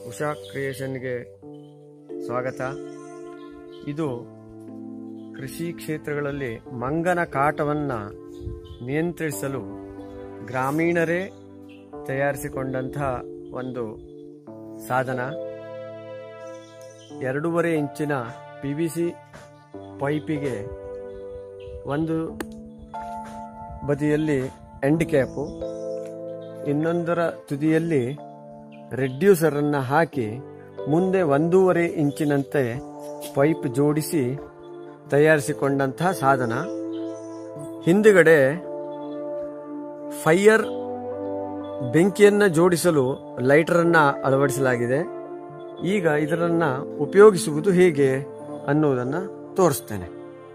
ಉಷಾ ಕ್ರಿಯೇಷನ್ಗೆ ಸ್ವಾಗತ ಇದು ಕೃಷಿ ಕ್ಷೇತ್ರಗಳಲ್ಲಿ ಮಂಗನ ಕಾಟವನ್ನು ನಿಯಂತ್ರಿಸಲು ಗ್ರಾಮೀಣರೇ ತಯಾರಿಸಿಕೊಂಡಂತಹ ಒಂದು ಸಾಧನ ಎರಡೂವರೆ ಇಂಚಿನ ಪಿ ವಿ ಸಿ ಪೈಪಿಗೆ ಒಂದು ಬದಿಯಲ್ಲಿ ಎಂಡ್ ಕ್ಯಾಪು ಇನ್ನೊಂದರ ತುದಿಯಲ್ಲಿ ರೆಡ್ಯೂಸರನ್ನು ಹಾಕಿ ಮುಂದೆ ಒಂದೂವರೆ ಇಂಚಿನಂತೆ ಪೈಪ್ ಜೋಡಿಸಿ ತಯಾರಿಸಿಕೊಂಡಂತಹ ಸಾಧನ ಹಿಂದುಗಡೆ ಫೈಯರ್ ಬೆಂಕಿಯನ್ನು ಜೋಡಿಸಲು ಲೈಟರನ್ನು ಅಳವಡಿಸಲಾಗಿದೆ ಈಗ ಇದರನ್ನು ಉಪಯೋಗಿಸುವುದು ಹೇಗೆ ಅನ್ನುವುದನ್ನು ತೋರಿಸ್ತೇನೆ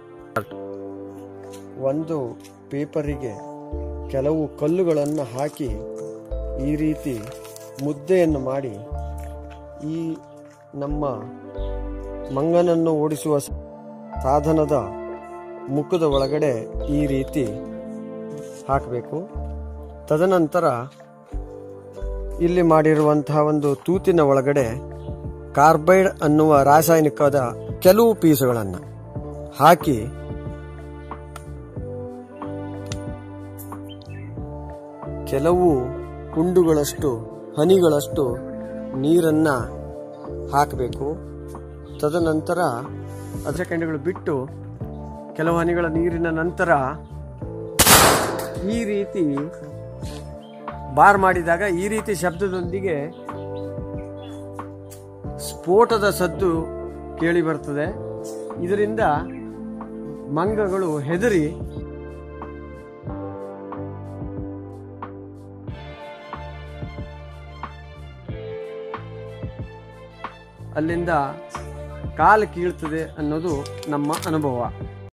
ಒಂದು ಪೇಪರಿಗೆ ಕೆಲವು ಕಲ್ಲುಗಳನ್ನು ಹಾಕಿ ಈ ರೀತಿ ಮುದ್ದೆಯನ್ನು ಮಾಡಿ ಈ ನಮ್ಮ ಮಂಗನನ್ನು ಓಡಿಸುವ ಸಾಧನದ ಮುಖದ ಒಳಗಡೆ ಈ ರೀತಿ ಹಾಕಬೇಕು ತದನಂತರ ಇಲ್ಲಿ ಮಾಡಿರುವಂತಹ ಒಂದು ತೂತಿನ ಒಳಗಡೆ ಕಾರ್ಬೈಡ್ ಅನ್ನುವ ರಾಸಾಯನಿಕದ ಕೆಲವು ಪೀಸುಗಳನ್ನು ಹಾಕಿ ಕೆಲವು ಕುಂಡುಗಳಷ್ಟು ಹನಿಗಳಷ್ಟು ನೀರನ್ನ ಹಾಕಬೇಕು ತದನಂತರ ಹತ್ತು ಸೆಕೆಂಡ್ಗಳು ಬಿಟ್ಟು ಕೆಲವು ಹನಿಗಳ ನೀರಿನ ನಂತರ ಈ ರೀತಿ ಬಾರ್ ಮಾಡಿದಾಗ ಈ ರೀತಿ ಶಬ್ದದೊಂದಿಗೆ ಸ್ಫೋಟದ ಸದ್ದು ಕೇಳಿ ಬರ್ತದೆ ಇದರಿಂದ ಮಂಗಗಳು ಹೆದರಿ ಅಲ್ಲಿಂದ ಕಾಲು ಕೀಳ್ತದೆ ಅನ್ನೋದು ನಮ್ಮ ಅನುಭವ